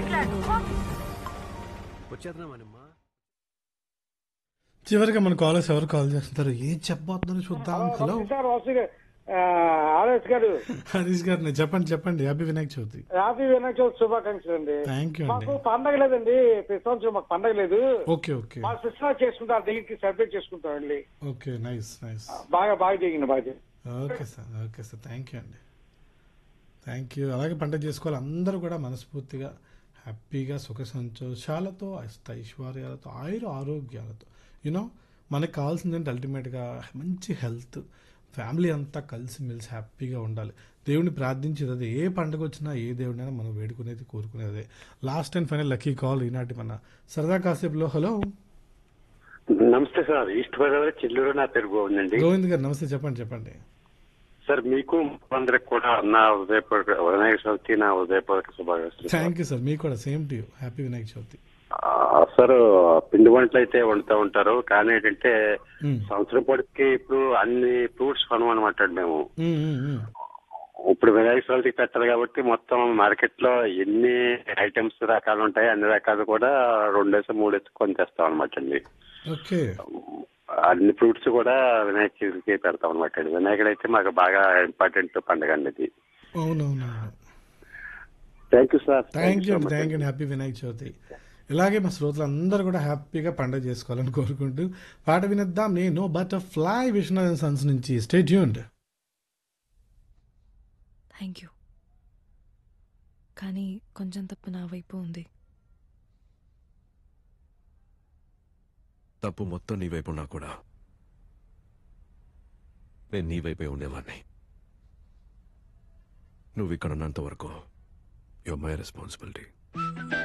మాట్లాడు వచ్చేద్దామనమ్మా చివరిగా మన కాలర్స్ ఎవరు కాల్ చేస్తుంటారు ఏం చెప్పబోతున్నారో చూద్దాం హలో సార్ వాసు గారు ఆర్ఎస్ గారు హరీష్ గారు నేను చెప్పండి చెప్పండి హ్యాపీ వినాయక చవితి హ్యాపీ వినాయక చవితి శుభాకాంక్షలు అండి థ్యాంక్ యూ అండి మాకు పండగ లేదండి ప్రతి సంవత్సరం మాకు పండగ లేదు ఓకే ఓకే మా సిస్టర్ చేసుకుంటారు దీనికి సెలబ్రేట్ చేసుకుంటాం అండి ఓకే నైస్ నైస్ బాగా బాగా జరిగింది బాగా జరిగింది. Okay sir okay sir thank you అండి థ్యాంక్ యూ అలాగే పంట చేసుకోవాలి అందరూ కూడా మనస్ఫూర్తిగా హ్యాపీగా సుఖ సంతోషాలతో అష్ట ఐశ్వర్యాలతో ఆయుర ఆరోగ్యాలతో యూనో మనకు కావాల్సింది ఏంటి అల్టిమేట్గా మంచి హెల్త్ ఫ్యామిలీ అంతా కలిసి మెలిసి హ్యాపీగా ఉండాలి దేవుడిని ప్రార్థించేది అదే ఏ పండుగ వచ్చినా ఏ దేవుడినైనా మనం వేడుకునేది కోరుకునేది last and final lucky call ఈనాటి మన సరదా కాసేపులో హలో నమస్తే సార్ ఈస్ట్ గోదావరి చిల్లూరు నా పేరు గోవిందండి గోవింద్ గారు నమస్తే చెప్పండి చెప్పండి సార్ మీకు అందరికి కూడా నా ఉదయపూర్వక వినాయక చవితి నా ఉదయపూర్వక శుభాకాంక్షలు సార్. థ్యాంక్ యూ సార్ మీకు కూడా same to you happy Vinayaka Chavithi ఆ, సార్ పిండి వంటలు అయితే వండుతూ ఉంటారు కానీ ఏంటంటే మ్మ్. సంవత్సరం పొడికి ఇప్పుడు అన్ని ఫ్రూట్స్ కొనమనమాట మేము మ్మ్, మ్మ్, మ్మ్. ఇప్పుడు వినాయక చవితికి పెట్టాలి కాబట్టి మొత్తం మార్కెట్ లో ఎన్ని ఐటమ్స్ రకాలు ఉంటాయి అన్ని రకాలు కూడా రెండేసి మూడేసి కొని తెస్తాం అనమాట అండి ఓకే అన్ని ఫ్రూట్స్ కూడా వినాయక చవితికి పెడతాం అనమాట అండి వినాయకుడు అయితే మాకు బాగా ఇంపార్టెంట్ పండుగ అండి ఇది అవునవును thank you sir thank you thank you happy Vinayaka Chavithi ఇలాగే మా శ్రోతలు అందరూ కూడా హ్యాపీగా పండుగ చేసుకోవాలని కోరుకుంటూ పాట వినిద్దాం నేను బటర్ఫ్లై విశ్వనాథన్ సన్స్ నుంచి స్టేట్ యూన్డ్ థ్యాంక్ యూ కానీ కొంచెం తప్పు నా వైపు ఉంది తప్పు మొత్తం నీ వైపు ఉన్నా కూడా నేను నీ వైపే ఉండేవాడిని నువ్వు ఇక్కడ ఉన్నంత వరకు యువర్ మై రెస్పాన్సిబిలిటీ